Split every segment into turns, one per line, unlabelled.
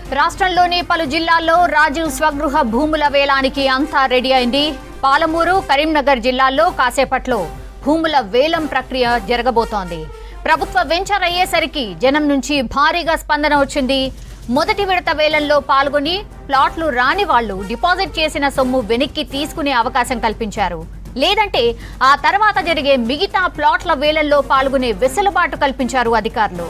రాష్ట్రంలోని పలు జిల్లాల్లో రాజీవ్ స్వగృహ భూముల వేలానికి అంతా రెడీ అయింది పాలమూరు కరీంనగర్ జిల్లాల్లో కాసేపట్లో భూముల వేలం ప్రక్రియ జరగబోతోంది ప్రభుత్వ వెంచర్ అయ్యేసరికి జనం నుంచి భారీగా స్పందన వచ్చింది మొదటి విడత వేలంలో పాల్గొని ప్లాట్లు రాని వాళ్లు డిపాజిట్ చేసిన సొమ్ము వెనక్కి తీసుకునే అవకాశం కల్పించారు లేదంటే ఆ తర్వాత జరిగే మిగతా ప్లాట్ల వేలంలో పాల్గొనే వెసులుబాటు కల్పించారు అధికారులు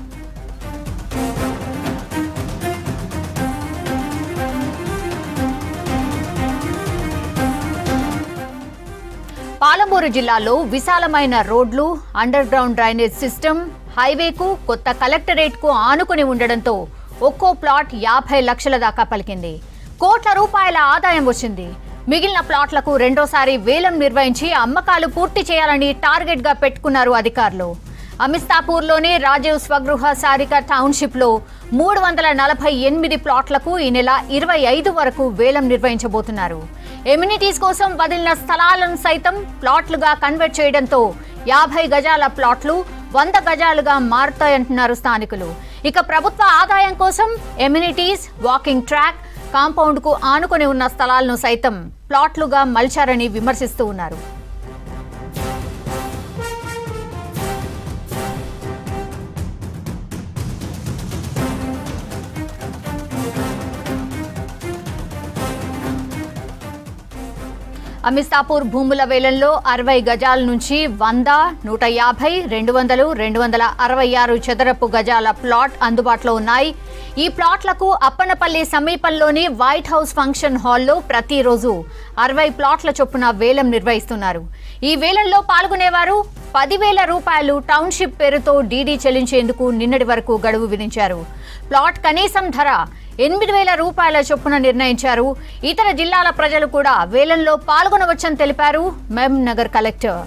పాలమూరు జిల్లాలో విశాలమైన రోడ్లు అండర్ గ్రౌండ్ డ్రైనేజ్ సిస్టమ్ హైవేకు కొత్త కలెక్టరేట్ కు ఆనుకుని ఉండడంతో ఒక్కో ప్లాట్ యాభై లక్షల దాకా పలికింది కోట్ల రూపాయల ఆదాయం వచ్చింది మిగిలిన ప్లాట్లకు రెండోసారి వేలం నిర్వహించి అమ్మకాలు పూర్తి చేయాలని టార్గెట్ గా పెట్టుకున్నారు అధికారులు అమిస్తాపూర్లోని రాజీవ్ స్వగృహ సారిక టౌన్షిప్ లో మూడు వందల నలభై ఎనిమిది ప్లాట్లకు ఈ నెల ఇరవై ఐదు వరకు వేలం నిర్వహించబోతున్నారు ఎమ్యూనిటీస్ కోసం వదిలిన స్థలాలను సైతం ప్లాట్లుగా కన్వర్ట్ చేయడంతో యాభై గజాల ప్లాట్లు వంద గజాలుగా మారుతాయంటున్నారు స్థానికులు ఇక ప్రభుత్వ ఆదాయం కోసం ఎమ్యూనిటీస్ వాకింగ్ ట్రాక్ కాంపౌండ్ కు ఆనుకొని ఉన్న స్థలాలను సైతం ప్లాట్లుగా మలిచారని విమర్శిస్తూ ఉన్నారు అమిస్తాపూర్ భూముల వేలంలో అరవై గజాల నుంచి వంద నూట యాభై రెండు వందలు రెండు వందల అరవై ఆరు చదరపు గజాల ప్లాట్ అందుబాటులో ఉన్నాయి ఈ ప్లాట్లకు అప్పనపల్లి సమీపంలోని వైట్ హౌస్ ఫంక్షన్ హాల్లో ప్రతిరోజు అరవై ప్లాట్ల చొప్పున వేలం నిర్వహిస్తున్నారు ఈ వేలంలో పాల్గొనేవారు పదివేల రూపాయలు టౌన్షిప్ పేరుతో డీడీ చెల్లించేందుకు నిన్నటి వరకు గడువు విధించారు ప్లాట్ కనీసం ధర ఎనిమిది వేల రూపాయల చొప్పున నిర్ణయించారు ఇతర జిల్లాల ప్రజలు కూడా వేలంలో పాల్గొనవచ్చని తెలిపారు మహబూబ్ నగర్ కలెక్టర్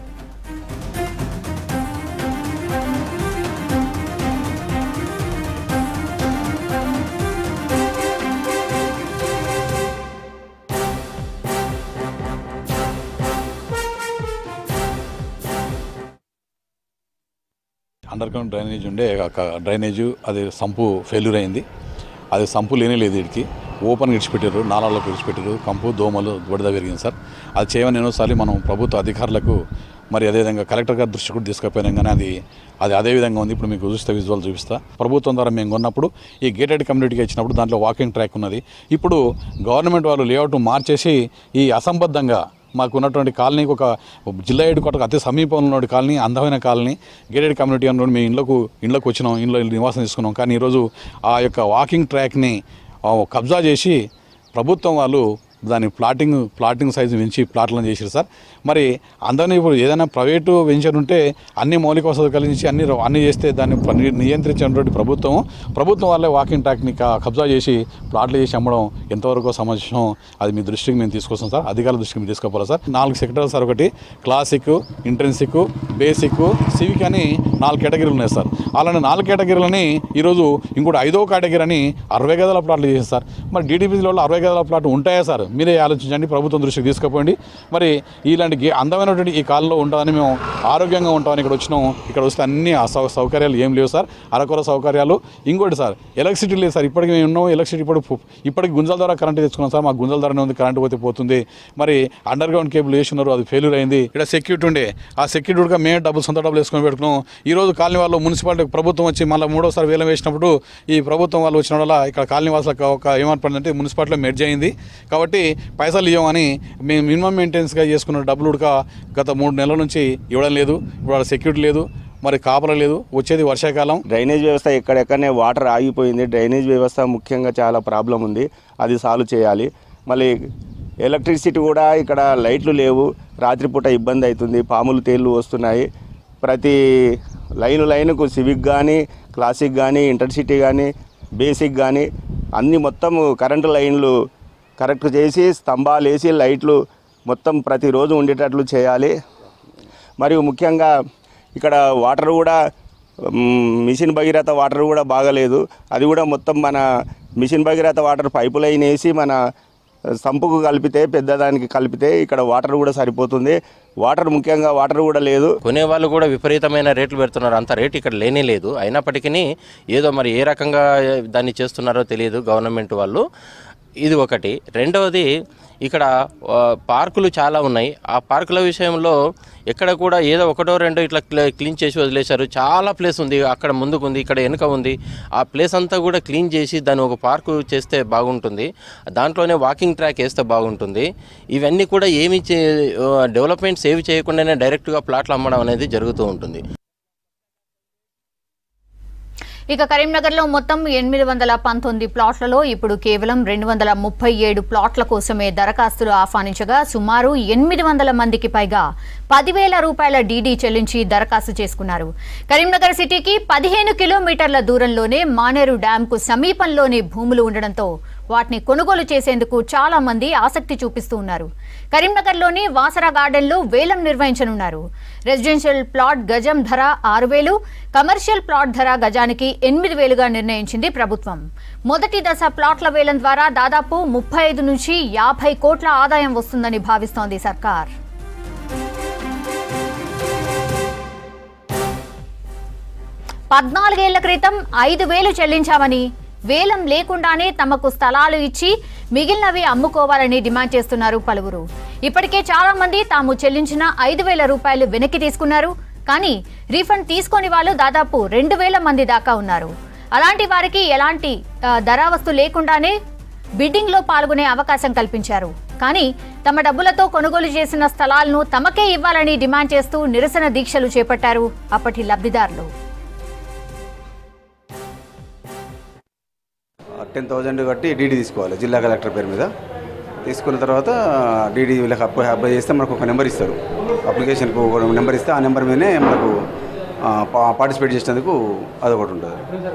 అండర్ గ్రౌండ్ డ్రైనేజ్ ఉండే ఒక డ్రైనేజ్ అది సంపు ఫెయిల్యూర్ అయింది అది సంపు లేనే లేదు వీడికి ఓపెన్ ఇడిచిపెట్టారు నాలాలకు ఇడిచిపెట్టారు కంపు దోమలు బుడద పెరిగింది సార్ అది చేయమని ఎన్నోసార్లు మనం ప్రభుత్వ అధికారులకు మరి అదేవిధంగా కలెక్టర్ గారి దృష్టి కూడా తీసుకుపోయినాం కానీ అది అది అదే విధంగా ఉంది ఇప్పుడు మీకు చూస్తే విజువల్ చూపిస్తా ప్రభుత్వం ద్వారా మేము కొన్నప్పుడు ఈ గేటెడ్ కమ్యూనిటీకి ఇచ్చినప్పుడు దాంట్లో వాకింగ్ ట్రాక్ ఉన్నది ఇప్పుడు గవర్నమెంట్ వాళ్ళు లేఅవుట్ మార్చేసి ఈ అసంబద్ధంగా మాకు ఉన్నటువంటి కాలనీకి ఒక జిల్లా హెడ్ క్వార్టర్ అతి సమీపంలో ఉన్న కాలనీ అందమైన కాలనీ గేటెడ్ కమ్యూనిటీ అన్నోడు మేము ఇండ్లకు ఇండ్లకు వచ్చినాం ఇంట్లో నివాసం తీసుకున్నాం కానీ ఈరోజు ఆ యొక్క వాకింగ్ ట్రాక్ని ఆ, కబ్జా చేసి ప్రభుత్వం వాళ్ళు దాని ప్లాటింగ్ ప్లాటింగ్ సైజు పెంచి ప్లాట్లను చేశారు సార్ మరి అందరినీ ఇప్పుడు ఏదైనా ప్రైవేటు వెంచర్ ఉంటే అన్ని మౌలిక వసతులు కలిగించి అన్ని అన్ని చేస్తే దాన్ని ప్ర- ని- నియంత్రించినటువంటి ప్రభుత్వం ప్రభుత్వం వాళ్ళే వాకింగ్ ట్రాక్ని క- కబ్జా చేసి ప్లాట్లు చేసి అమ్మడం ఎంతవరకు సమంజసం అది మీ దృష్టికి మేము తీసుకొస్తాం సార్ అధికారుల దృష్టికి మేము తీసుకోపోవాలి సార్ నాలుగు సెక్టర్లు సార్ ఒకటి క్లాసిక్ ఇంట్రెన్సిక్ బేసిక్ సివిక్ అని నాలుగు కేటగిరీలు ఉన్నాయి సార్ అలానే నాలుగు కేటగిరీలని ఈరోజు ఇంకోటి ఐదో కేటగిరీ అని అరవై గదాల ప్లాట్లు చేశారు సార్ మరి డీడీపీలో అరవై గదాల ప్లాట్లు ఉంటాయా సార్ మీరే ఆలోచించండి ప్రభుత్వం దృష్టికి తీసుకుపోండి మరి ఇలాంటి గే- అందమైనటువంటి ఈ కాలంలో ఉంటుందని మేము ఆరోగ్యంగా ఉంటామని ఇక్కడ వచ్చినాం ఇక్కడ వస్తే అన్ని అసౌ సౌకర్యాలు ఏం లేవు సార్ అరకొర సౌకర్యాలు ఇంకోటి సార్ ఎలక్ట్రిసిటీ లేదు సార్ ఇప్పటికి మేము ఉన్నాం ఎలక్ట్రిసిటీ ఇప్పుడు పు- ఇప్పటికి గుంజల ద్వారా కరెంట్ తెచ్చుకున్నాం సార్ మాకు గుంజల ద్వారానే ఉంది కరెంట్ పోతే పోతుంది మరి అండర్ గ్రౌండ్ కేబుల్ వేస్తున్నారు అది ఫెయిల్యూర్ అయింది ఇక్కడ సెక్యూరిటీ ఉండే ఆ సెక్యూరిటీగా మేము డబ్బులు సొంత డబ్బులు వేసుకొని పెట్టుకున్నాం ఈ రోజు కాలనీ వాళ్ళు మున్సిపాలిటీ ప్రభుత్వం వచ్చి మళ్ళీ మూడోసారి వేలం వేసినప్పుడు ఈ ప్రభుత్వం వాళ్ళు వచ్చిన వల్ల ఇక్కడ కాలనీ వాసులకు ఒక ఏమనుకుంటుందంటే మున్సిపాలిటీలో మెర్జ్ అయింది కాబట్టి పైసలు ఇవ్వమని మేము మినిమం మెయింటెనెన్స్గా చేసుకున్న డబ్బులు ఉడక గత మూడు నెలల నుంచి ఇవ్వడం లేదు ఇప్పుడు వాళ్ళ సెక్యూరిటీ లేదు మరి కాపల లేదు వచ్చేది వర్షాకాలం
డ్రైనేజ్ వ్యవస్థ ఎక్కడెక్కడనే వాటర్ ఆగిపోయింది డ్రైనేజ్ వ్యవస్థ ముఖ్యంగా చాలా ప్రాబ్లం ఉంది అది సాల్వ్ చేయాలి మళ్ళీ ఎలక్ట్రిసిటీ కూడా ఇక్కడ లైట్లు లేవు రాత్రిపూట ఇబ్బంది అవుతుంది పాములు తేళ్ళు వస్తున్నాయి ప్రతి లైను లైనుకు సివిక్ కానీ క్లాసిక్ కానీ ఇంటర్సిటీ కానీ బేసిక్ కానీ అన్ని మొత్తం కరెంటు లైన్లు కరెక్ట్ చేసి స్తంభాలు వేసి లైట్లు మొత్తం ప్రతిరోజు ఉండేటట్లు చేయాలి మరియు ముఖ్యంగా ఇక్కడ వాటర్ కూడా మ్, మిషన్ భగీరథ వాటర్ కూడా బాగలేదు అది కూడా మొత్తం మన mission Bhagiratha water pipe line వేసి మన సంపుకు కలిపితే పెద్దదానికి కలిపితే ఇక్కడ వాటర్ కూడా సరిపోతుంది వాటర్ ముఖ్యంగా వాటర్ కూడా లేదు
కొనే వాళ్ళు కూడా విపరీతమైన రేట్లు పెడుతున్నారు అంత రేట్ ఇక్కడ లేనే లేదు అయినప్పటికీ ఏదో మరి ఏ రకంగా దాన్ని చేస్తున్నారో తెలియదు గవర్నమెంట్ వాళ్ళు ఇది ఒకటి రెండవది ఇక్కడ ఆ, పార్కులు చాలా ఉన్నాయి ఆ పార్కుల విషయంలో ఎక్కడ కూడా ఏదో ఒకటో రెండో ఇట్లా క్లీ- క్లీన్ చేసి వదిలేశారు చాలా ప్లేస్ ఉంది అక్కడ ముందుకు ఉంది ఇక్కడ వెనుక ఉంది ఆ ప్లేస్ అంతా కూడా క్లీన్ చేసి దాన్ని ఒక పార్కు చేస్తే బాగుంటుంది దాంట్లోనే వాకింగ్ ట్రాక్ వేస్తే బాగుంటుంది ఇవన్నీ కూడా ఏమి చే డెవలప్మెంట్స్ ఏవి చేయకుండానే డైరెక్ట్గా ప్లాట్లు అమ్మడం అనేది జరుగుతూ ఉంటుంది
ఇక కరీంనగర్లో మొత్తం ఎనిమిది వందల పంతొమ్మిది ప్లాట్లలో ఇప్పుడు కేవలం రెండు వందల ముప్పై ఏడు ప్లాట్ల కోసమే దరఖాస్తులు ఆహ్వానించగా సుమారు ఎనిమిది వందల మందికి పైగా పదివేల రూపాయల డీడీ చెల్లించి దరఖాస్తు చేసుకున్నారు కరీంనగర్ సిటీకి పదిహేను కిలోమీటర్ల దూరంలోనే మానేరు డ్యాంకు సమీపంలోనే భూములు ఉండడంతో వాటిని కొనుగోలు చేసేందుకు చాలా మంది ఆసక్తి చూపిస్తూ ఉన్నారు కరీంనగర్లోని వాసరా గార్డెన్లో వేలం నిర్వహించనున్నారు రెసిడెన్షియల్ ప్లాట్ గజం ధర ఆరు వేలు కమర్షియల్ ప్లాట్ ధర గజానికి ఎనిమిది వేలుగా నిర్ణయించింది ప్రభుత్వం మొదటి దశ ప్లాట్ల వేలం ద్వారా దాదాపు ముప్పై ఐదు నుంచి యాభై కోట్ల ఆదాయం వస్తుందని భావిస్తోంది సర్కార్ పద్నాలుగేళ్ల క్రితం ఐదు వేలు చెల్లించామని వేలం లేకుండానే తమకు స్థలాలు ఇచ్చి మిగిలినవి అమ్ముకోవాలని డిమాండ్ చేస్తున్నారు పలువురు ఇప్పటికే చాలా మంది తాము చెల్లించిన ఐదు వేల రూపాయలు వెనక్కి తీసుకున్నారు కానీ రీఫండ్ తీసుకొని వాళ్ళు దాదాపు రెండు వేల మంది దాకా ఉన్నారు అలాంటి వారికి ఎలాంటి ఆ, ధరావస్తు లేకుండానే బిడ్డింగ్ లో పాల్గొనే అవకాశం కల్పించారు కానీ తమ డబ్బులతో కొనుగోలు చేసిన స్థలాలను తమకే ఇవ్వాలని డిమాండ్ చేస్తూ నిరసన దీక్షలు చేపట్టారు అప్పటి లబ్ధిదారులు
టెన్ థౌజండ్ కట్టి డీడీ తీసుకోవాలి జిల్లా కలెక్టర్ పేరు మీద తీసుకున్న తర్వాత డీడీ వీళ్ళకి అప్లై అప్లై చేస్తే మనకు ఒక నెంబర్ ఇస్తారు అప్లికేషన్కు ఒక నెంబర్ ఇస్తే ఆ నెంబర్ మీదనే మనకు ఆ, పా- పార్టిసిపేట్ చేసినందుకు అదొకటి ఉంటుంది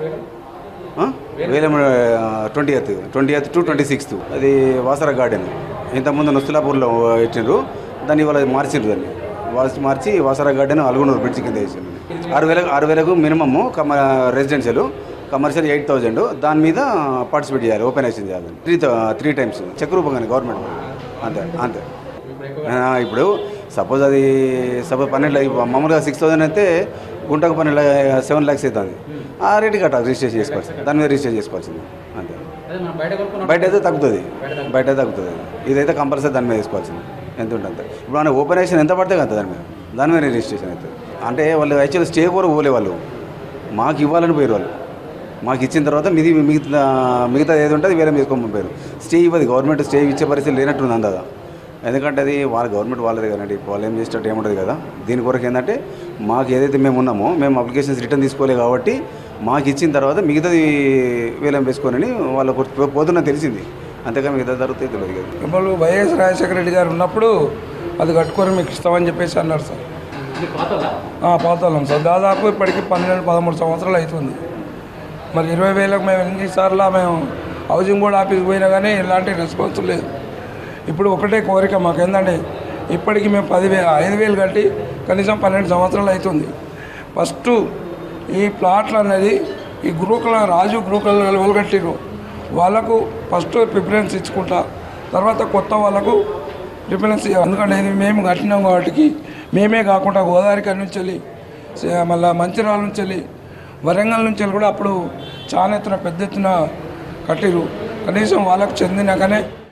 వేలం twenty eighth twenty eighth to twenty sixth అది వాసర గార్డెన్ ఇంతకుముందు నొస్తులాపూర్లో ఇచ్చిండ్రు దాన్ని ఇవాళ మార్చిండ్రు దాన్ని మార్చి మార్చి వాసర గార్డెన్ అలుగునూరు బ్రిడ్జ్ కింద వేసిండ్రు ఆరు వేలకు ఆరు వేలకు minimum cum residential commercial eight thousand దాని మీద పార్టిసిపేట్ చేయాలి ఓపెన్ యాక్షన్ చేయాలి త్రీ త్రీ టైమ్స్ చెక్ రూపంగానే గవర్నమెంట్ అంతే అంతే ఆ, ఇప్పుడు సపోజ్ అది సపోజ్ పన్నెండు లా- మామూలుగా సిక్స్ థౌసండ్ అయితే గుంటకు పన్నెండు లా- సెవెన్ ల్యాక్స్ అవుతుంది ఆ రేటు కట్టాలి రిజిస్టర్ చేసుకోవాల్సింది దాని మీద రిజిస్టర్ చేసుకోవాల్సింది అంతే బయట అయితే తగ్గుతుంది బయట అయితే తగ్గుతుంది ఇదైతే కంపల్సరీ దాని మీద వేసుకోవాల్సింది ఎంత ఉంటుంది అంత ఇప్పుడు మన ఓపెన్ యాక్షన్ ఎంత పడితే కదా దాని మీద దాని మీద రిజిస్ట్రేషన్ అవుతుంది అంటే వాళ్ళు యాక్చువల్లీ స్టే కూడా పోలే వాళ్ళు మాకు ఇవ్వాలని పోయారు వాళ్ళు మాకు ఇచ్చిన తర్వాత మిది మిగతా మిగతా ఏది ఉంటుంది వేరే తీసుకోమని పోయారు స్టే ఇవ్వదు గవర్నమెంట్ స్టే ఇచ్చే పరిస్థితి లేనట్టుంది అందాదా ఎందుకంటే అది వాళ్ళ గవర్నమెంట్ వాళ్ళది కదండి వాళ్ళు ఏం చేసేటట్టు ఏముంటుంది కదా దీని కొరకు ఏంటంటే మాకు ఏదైతే మేము ఉన్నామో మేము అప్లికేషన్స్ రిటర్న్ తీసుకోలేదు కాబట్టి మాకు ఇచ్చిన తర్వాత మిగతాది వేలం వేసుకొని వాళ్ళకు పోతున్నా తెలిసింది అంతేగా మిగతా జరుగుతాయి తెలియదు కదా
ఇప్పుడు వైఎస్ రాజశేఖర రెడ్డి గారు ఉన్నప్పుడు అది కట్టుకొని మీకు ఇస్తామని చెప్పేసి అన్నారు సార్ ఆ, పాతాళం సార్ దాదాపు ఇప్పటికి పన్నెండు పదమూడు సంవత్సరాలు అవుతుంది మరి ఇరవై వేలకు మేము ఎన్నిసార్లు మేము హౌసింగ్ బోర్డ్ ఆఫీస్కి పోయినా కానీ ఎలాంటి రెస్పాన్స్ లేదు ఇప్పుడు ఒకటే కోరిక మాకు ఏంటంటే ఇప్పటికి మేము పదివే ఐదు వేలు కట్టి కనీసం పన్నెండు సంవత్సరాలు అవుతుంది ఫస్ట్ ఈ ప్లాట్లు అనేది ఈ గురుకుల రాజు గురుకుల వాళ్ళు కట్టిరు వాళ్ళకు ఫస్ట్ ప్రిఫరెన్స్ ఇచ్చుకుంటా తర్వాత కొత్త వాళ్ళకు ప్రిఫరెన్స్ ఇవ్వాలి. ఎందుకంటే ఇది మేము కట్టినాం కాబట్టి మేమే కాకుండా గోదావరి కాడి నుంచి వెళ్ళి స- మళ్ళా మంచిర్యాల నుంచి వెళ్ళి వరంగల్ నుంచి వెళ్ళి కూడా అప్పుడు చాలా ఎత్తున పెద్ద ఎత్తున కట్టిరు కనీసం వాళ్ళకు చెందినాకనే